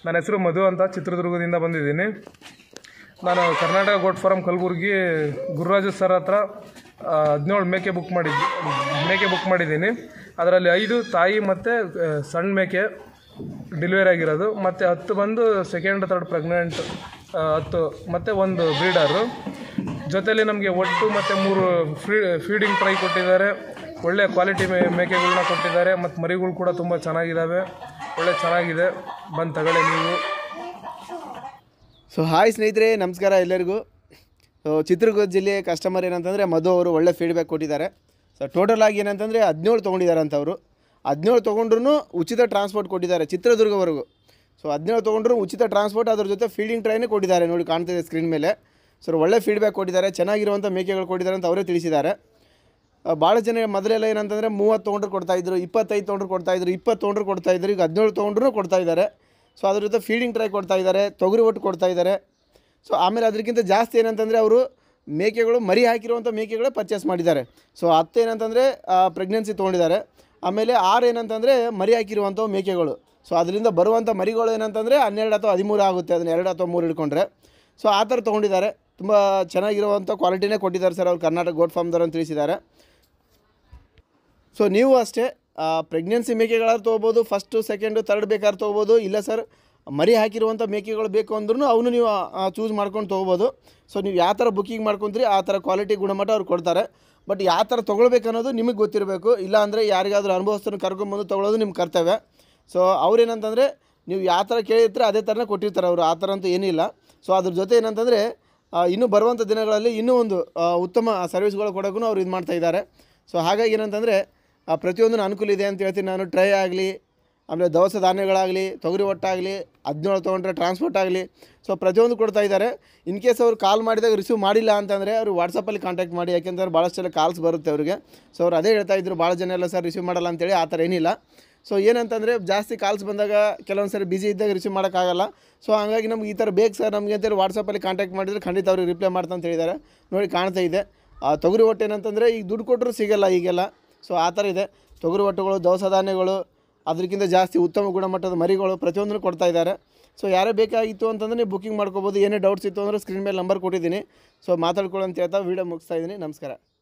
ನನ್ನ ಹೆಸರು ಮಧು ಅಂತ ಚಿತ್ರದುರ್ಗದಿಂದ ಬಂದಿದ್ದೀನಿ ನಾನು Karnataka goat farm Kalaburagi Gururaju sir ಹತ್ರ ಹದಿನೇಳು ಮೇಕೆ ಬುಕ್ ಮಾಡಿದ್ದೆ ಮೇಕೆ ಬುಕ್ ಮಾಡಿದ್ದೀನಿ ಅದರಲ್ಲಿ ಐದು ತಾಯಿ ಮತ್ತು ಆ, ಸಣ್ಣ ಮೇಕೆ ಡೆಲಿವರಿ ಆಗಿರೋದು ಮತ್ತು ಹತ್ತು ಬಂದು ಸೆಕೆಂಡ್ ತರ್ಡ್ ಪ್ರೆಗ್ನೆಂಟ್ ಹತ್ತು ಮತ್ತು ಒಂದು ಬ್ರೀಡರು ಜೊತೆಲಿ ನಮಗೆ ಒಟ್ಟು ಮತ್ತು ಮೂರು ಫ್ರೀ ಫೀಡಿಂಗ್ ಟ್ರೈ ಕೊಟ್ಟಿದ್ದಾರೆ ಒಳ್ಳೆ ಕ್ವಾಲಿಟಿ ಮೇ ಮೇಕೆಗಳನ್ನ ಕೊಟ್ಟಿದ್ದಾರೆ ಮತ್ತು ಮರಿಗಳು ಕೂಡ ತುಂಬ ಚೆನ್ನಾಗಿದ್ದಾವೆ ಒಳ್ಳೆ ಚೆನ್ನಾಗಿದೆ ಬಂದು ತಗೊಳ್ಳಿ ನೀವು ಸೊ ಹಾಯ್ ಸ್ನೇಹಿತರೆ ನಮಸ್ಕಾರ ಎಲ್ಲರಿಗೂ ಸೊ ಚಿತ್ರದುರ್ಗ ಜಿಲ್ಲೆಯ ಕಸ್ಟಮರ್ ಏನಂತಂದರೆ ಮಧು ಅವರು ಒಳ್ಳೆ ಫೀಡ್ಬ್ಯಾಕ್ ಕೊಟ್ಟಿದ್ದಾರೆ ಸೊ ಟೋಟಲ್ ಆಗಿ ಏನಂತಂದರೆ ಹದಿನೇಳು ತೊಗೊಂಡಿದ್ದಾರೆ ಅಂತ ಅವರು ಹದಿನೇಳು ತೊಗೊಂಡ್ರು ಉಚಿತ ಟ್ರಾನ್ಸ್ಪೋರ್ಟ್ ಕೊಟ್ಟಿದ್ದಾರೆ ಚಿತ್ರದುರ್ಗವರೆಗೂ ಸೊ ಹದಿನೇಳು ತೊಗೊಂಡ್ರು ಉಚಿತ ಟ್ರಾನ್ಸ್ಪೋರ್ಟ್ ಅದ್ರ ಜೊತೆ ಫೀಡಿಂಗ್ ಟ್ರೈನೇ ಕೊಟ್ಟಿದ್ದಾರೆ ನೋಡಿ ಕಾಣ್ತಿದೆ ಸ್ಕ್ರೀನ್ ಮೇಲೆ ಸೊ ಒಳ್ಳೆ ಫೀಡ್ಬ್ಯಾಕ್ ಕೊಟ್ಟಿದ್ದಾರೆ ಚೆನ್ನಾಗಿರುವಂಥ ಮೇಕೆಗಳು ಕೊಟ್ಟಿದ್ದಾರೆ ಅಂತ ಅವರೇ ತಿಳಿಸಿದ್ದಾರೆ ಭಾಳ ಜನ ಮೊದಲೆಲ್ಲ ಏನಂತಂದರೆ ಮೂವತ್ತು ತೊಗೊಂಡ್ರು ಕೊಡ್ತಾಯಿದ್ರು ಇಪ್ಪತ್ತೈದು ತೊಗೊಂಡ್ರು ಕೊಡ್ತಾಯಿದ್ರು ಇಪ್ಪತ್ತು ತೊಗೊಂಡ್ರು ಕೊಡ್ತಾಯಿದ್ರು ಈಗ ಹದಿನೇಳು ತೊಗೊಂಡ್ರು ಕೊಡ್ತಾ ಇದ್ದಾರೆ ಸೊ ಅದ್ರ ಜೊತೆ ಫೀಡಿಂಗ್ ಟ್ರೈ ಕೊಡ್ತಾ ಇದ್ದಾರೆ ತೊಗರಿ ಒಟ್ಟು ಕೊಡ್ತಾ ಇದ್ದಾರೆ ಸೊ ಆಮೇಲೆ ಅದಕ್ಕಿಂತ ಜಾಸ್ತಿ ಏನಂತಂದರೆ ಅವರು ಮೇಕೆಗಳು ಮರಿ ಹಾಕಿರುವಂಥ ಮೇಕೆಗಳೇ ಪರ್ಚೇಸ್ ಮಾಡಿದ್ದಾರೆ ಸೊ ಹತ್ತು ಏನಂತಂದರೆ ಪ್ರೆಗ್ನೆನ್ಸಿ ತೊಗೊಂಡಿದ್ದಾರೆ ಆಮೇಲೆ ಆರು ಏನಂತಂದರೆ ಮರಿ ಹಾಕಿರುವಂಥ ಮೇಕೆಗಳು ಸೊ ಅದರಿಂದ ಬರುವಂಥ ಮರಿಗಳು ಏನಂತಂದರೆ ಹನ್ನೆರಡು ಅಥವಾ ಹದಿಮೂರು ಆಗುತ್ತೆ ಅದನ್ನ ಎರಡು ಅಥವಾ ಮೂರು ಹಿಡ್ಕೊಂಡ್ರೆ ಸೊ ಆ ಥರ ತೊಗೊಂಡಿದ್ದಾರೆ ತುಂಬ ಚೆನ್ನಾಗಿರುವಂಥ ಕ್ವಾಲಿಟಿನೇ ಕೊಟ್ಟಿದ್ದಾರೆ ಸರ್ ಅವ್ರು ಕರ್ನಾಟಕ ಗೋಟ್ ಫಾರ್ಮ್ದವ್ರು ಅಂತ ತಿಳಿಸಿದ್ದಾರೆ ಸೊ ನೀವು ಅಷ್ಟೇ ಪ್ರೆಗ್ನೆನ್ಸಿ ಮೇಕೆಗಳಾದ್ರು ತೊಗೋಬೋದು ಫಸ್ಟು ಸೆಕೆಂಡು ತರ್ಡ್ ಬೇಕಾದ್ರೆ ತೊಗೋಬೋದು ಇಲ್ಲ ಸರ್ ಮರಿ ಹಾಕಿರುವಂಥ ಮೇಕೆಗಳು ಬೇಕು ಅಂದ್ರೂ ಅವನು ನೀವು ಚೂಸ್ ಮಾಡ್ಕೊಂಡು ತೊಗೋಬೋದು ಸೊ ನೀವು ಯಾವ ಥರ ಬುಕ್ಕಿಂಗ್ ಮಾಡ್ಕೊತೀರಿ ಆ ಥರ ಕ್ವಾಲಿಟಿ ಗುಣಮಟ್ಟ ಅವ್ರು ಕೊಡ್ತಾರೆ ಬಟ್ ಯಾವ ಥರ ತೊಗೊಳ್ಬೇಕು ಅನ್ನೋದು ನಿಮಗೆ ಗೊತ್ತಿರಬೇಕು ಇಲ್ಲ ಅಂದರೆ ಯಾರಿಗಾದ್ರೂ ಅನುಭವಸ್ಥರನ್ನ ಕರ್ಕೊಂಬಂದು ತೊಗೊಳೋದು ನಿಮ್ಮ ಕರ್ತವ್ಯ ಸೊ ಅವ್ರೇನಂತಂದರೆ ನೀವು ಯಾವ ಥರ ಕೇಳಿರ್ತೀರ ಅದೇ ಥರನೇ ಕೊಟ್ಟಿರ್ತಾರೆ ಅವರು ಆ ಥರ ಅಂತೂ ಏನಿಲ್ಲ ಸೊ ಅದ್ರ ಜೊತೆ ಏನಂತಂದರೆ ಆ, ಇನ್ನೂ ಬರುವಂಥ ದಿನಗಳಲ್ಲಿ ಇನ್ನೂ ಒಂದು ಆ, ಉತ್ತಮ ಸರ್ವಿಸ್ಗಳು ಕೊಡೋಕ್ಕೂ ಅವ್ರು ಇದು ಮಾಡ್ತಾ ಇದ್ದಾರೆ ಸೊ ಹಾಗಾಗಿ ಏನಂತಂದರೆ ಆ, ಪ್ರತಿಯೊಂದೂ ಅನುಕೂಲ ಇದೆ ಅಂತ ಹೇಳ್ತೀನಿ ನಾನು ಟ್ರೈ ಆಗಲಿ ಆಮೇಲೆ ದವಸ ಧಾನ್ಯಗಳಾಗಲಿ ತೊಗರಿ ಒಟ್ಟಾಗಲಿ ಹದಿನೇಳು ತೊಗೊಂಡ್ರೆ ಟ್ರಾನ್ಸ್ಪೋರ್ಟ್ ಆಗಲಿ ಸೊ ಪ್ರತಿಯೊಂದು ಕೊಡ್ತಾ ಇದ್ದಾರೆ ಇನ್ ಕೇಸ್ ಅವ್ರು ಕಾಲ್ ಮಾಡಿದಾಗ ರಿಸೀವ್ ಮಾಡಿಲ್ಲ ಅಂತಂದರೆ ಅವರು ವಾಟ್ಸಪ್ಪಲ್ಲಿ ಕಾಂಟ್ಯಾಕ್ಟ್ ಮಾಡಿ ಯಾಕೆಂದ್ರೆ ಭಾಳಷ್ಟು ಸಲ ಕಾಲ್ಸ್ ಬರುತ್ತೆ ಅವ್ರಿಗೆ ಸೊ ಅವ್ರು ಅದೇ ಹೇಳ್ತಾ ಇದ್ರು ಭಾಳ ಜನ ಎಲ್ಲ ಸರ್ ರಿಸೀವ್ ಮಾಡಲ್ಲ ಅಂತೇಳಿ ಆ ಥರ ಏನಿಲ್ಲ ಸೊ ಏನಂತಂದರೆ ಜಾಸ್ತಿ ಕಾಲ್ಸ್ ಬಂದಾಗ ಕೆಲವೊಂದು ಸರಿ ಬಿಸಿ ಇದ್ದಾಗ ರಿಸೀವ್ ಮಾಡೋಕ್ಕಾಗಲ್ಲ ಸೊ ಹಾಗಾಗಿ ನಮ್ಗೆ ಈ ಥರ ಬೇಕು ಸರ್ ನಮಗೆ ಅಂತೇಳಿ ವಾಟ್ಸಪ್ಪಲ್ಲಿ ಕಾಂಟ್ಯಾಕ್ಟ್ ಮಾಡಿದರೆ ಖಂಡಿತ ಅವ್ರಿಗೆ ರಿಪ್ಲೈ ಮಾಡ್ತಾ ಅಂತ ಹೇಳಿದ್ದಾರೆ ನೋಡಿ ಕಾಣ್ತಾ ಇದೆ ಆ ತೊಗರಿ ಒಟ್ಟು ಏನಂತಂದರೆ ಈಗ ದುಡ್ಡು ಕೊಟ್ಟರು ಸಿಗಲ್ಲ ಈಗೆಲ್ಲ ಸೊ ಆ ಥರ ಇದೆ ತೊಗರಿ ಒಟ್ಟುಗಳು ದವಸ ಧಾನ್ಯಗಳು ಅದಕ್ಕಿಂತ ಜಾಸ್ತಿ ಉತ್ತಮ ಗುಣಮಟ್ಟದ ಮರಿಗಳು ಪ್ರತಿಯೊಂದನ್ನು ಕೊಡ್ತಾ ಇದ್ದಾರೆ ಸೊ ಯಾರೇ ಬೇಕಾಗಿತ್ತು ಅಂತಂದರೆ ನೀವು ಬುಕಿಂಗ್ ಮಾಡ್ಕೋಬೋದು ಏನೇ ಡೌಟ್ಸ್ ಇತ್ತು ಅಂದರೆ ಸ್ಕ್ರೀನ್ ಮೇಲೆ ನಂಬರ್ ಕೊಟ್ಟಿದ್ದೀನಿ ಸೊ ಮಾತಾಡ್ಕೊಳ್ಳೋ ಅಂತ ಹೇಳ್ತಾ ವೀಡಿಯೋ ಮುಗಿಸ್ತಾ ಇದ್ದೀನಿ ನಮಸ್ಕಾರ